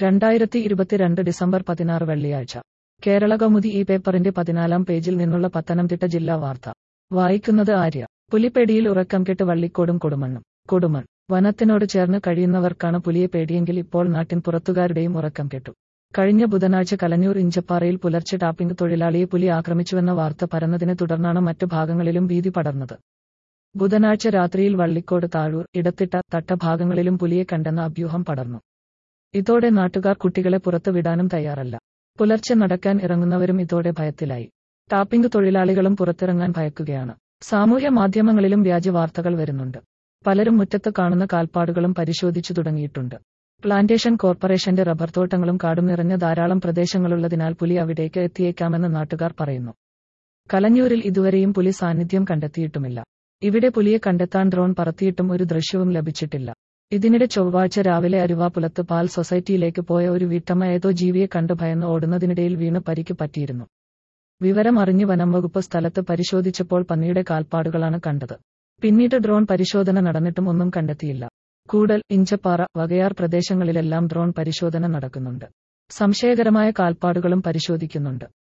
രണ്ടായിരത്തി ഇരുപത്തിരണ്ട് ഡിസംബർ പതിനാറ് വെള്ളിയാഴ്ച കേരള കൗമുദി ഈ പേപ്പറിന്റെ പതിനാലാം പേജിൽ നിന്നുള്ള പത്തനംതിട്ട ജില്ലാ വാർത്ത വായിക്കുന്നത് ആര്യ പുലിപ്പേടിയിൽ ഉറക്കം കെട്ട് വള്ളിക്കോടും കൊടുമണ്ണും കൊടുമൺ വനത്തിനോട് ചേർന്ന് കഴിയുന്നവർക്കാണ് പുലിയെ പേടിയെങ്കിൽ ഇപ്പോൾ നാട്ടിൻ പുറത്തുകാരുടെയും ഉറക്കം കെട്ടു കഴിഞ്ഞ ബുധനാഴ്ച കലഞ്ഞൂർ ഇഞ്ചപ്പാറയിൽ പുലർച്ചെ ടാപ്പിംഗ് തൊഴിലാളിയെ പുലി ആക്രമിച്ചുവെന്ന വാർത്ത പരന്നതിനെ തുടർന്നാണ് മറ്റു ഭാഗങ്ങളിലും ഭീതി പടർന്നത് ബുധനാഴ്ച രാത്രിയിൽ വള്ളിക്കോട് താഴൂർ ഇടത്തിട്ട തട്ട ഭാഗങ്ങളിലും പുലിയെ കണ്ടെന്ന അഭ്യൂഹം പടർന്നു ഇതോടെ നാട്ടുകാർ കുട്ടികളെ പുറത്തു വിടാനും തയ്യാറല്ല പുലർച്ചെ നടക്കാൻ ഇറങ്ങുന്നവരും ഇതോടെ ഭയത്തിലായി ടാപ്പിംഗ് തൊഴിലാളികളും പുറത്തിറങ്ങാൻ ഭയക്കുകയാണ് സാമൂഹ്യ മാധ്യമങ്ങളിലും വ്യാജ വാർത്തകൾ വരുന്നുണ്ട് പലരും മുറ്റത്ത് കാണുന്ന കാൽപ്പാടുകളും പരിശോധിച്ചു തുടങ്ങിയിട്ടുണ്ട് പ്ലാന്റേഷൻ കോർപ്പറേഷന്റെ റബ്ബർ തോട്ടങ്ങളും കാടും നിറഞ്ഞ ധാരാളം പ്രദേശങ്ങളുള്ളതിനാൽ പുലി അവിടേക്ക് എത്തിയേക്കാമെന്ന് നാട്ടുകാർ പറയുന്നു കലഞ്ഞൂരിൽ ഇതുവരെയും പുലി സാന്നിധ്യം കണ്ടെത്തിയിട്ടുമില്ല ഇവിടെ പുലിയെ കണ്ടെത്താൻ ഡ്രോൺ പറത്തിയിട്ടും ഒരു ദൃശ്യവും ലഭിച്ചിട്ടില്ല ഇതിനിടെ ചൊവ്വാഴ്ച രാവിലെ അരുവാപുലത്ത് പാൽ സൊസൈറ്റിയിലേക്ക് പോയ ഒരു വീട്ടമ്മ ഏതോ ജീവിയെ കണ്ടു ഭയന്ന് ഓടുന്നതിനിടയിൽ വീണ് പരിക്ക് പറ്റിയിരുന്നു വിവരം അറിഞ്ഞ് വനം വകുപ്പ് സ്ഥലത്ത് പരിശോധിച്ചപ്പോൾ പന്നിയുടെ കാൽപ്പാടുകളാണ് കണ്ടത് പിന്നീട് ഡ്രോൺ പരിശോധന നടന്നിട്ടും ഒന്നും കണ്ടെത്തിയില്ല കൂടൽ ഇഞ്ചപ്പാറ വകയാർ പ്രദേശങ്ങളിലെല്ലാം ഡ്രോൺ പരിശോധന നടക്കുന്നുണ്ട് സംശയകരമായ കാൽപ്പാടുകളും പരിശോധിക്കുന്നുണ്ട്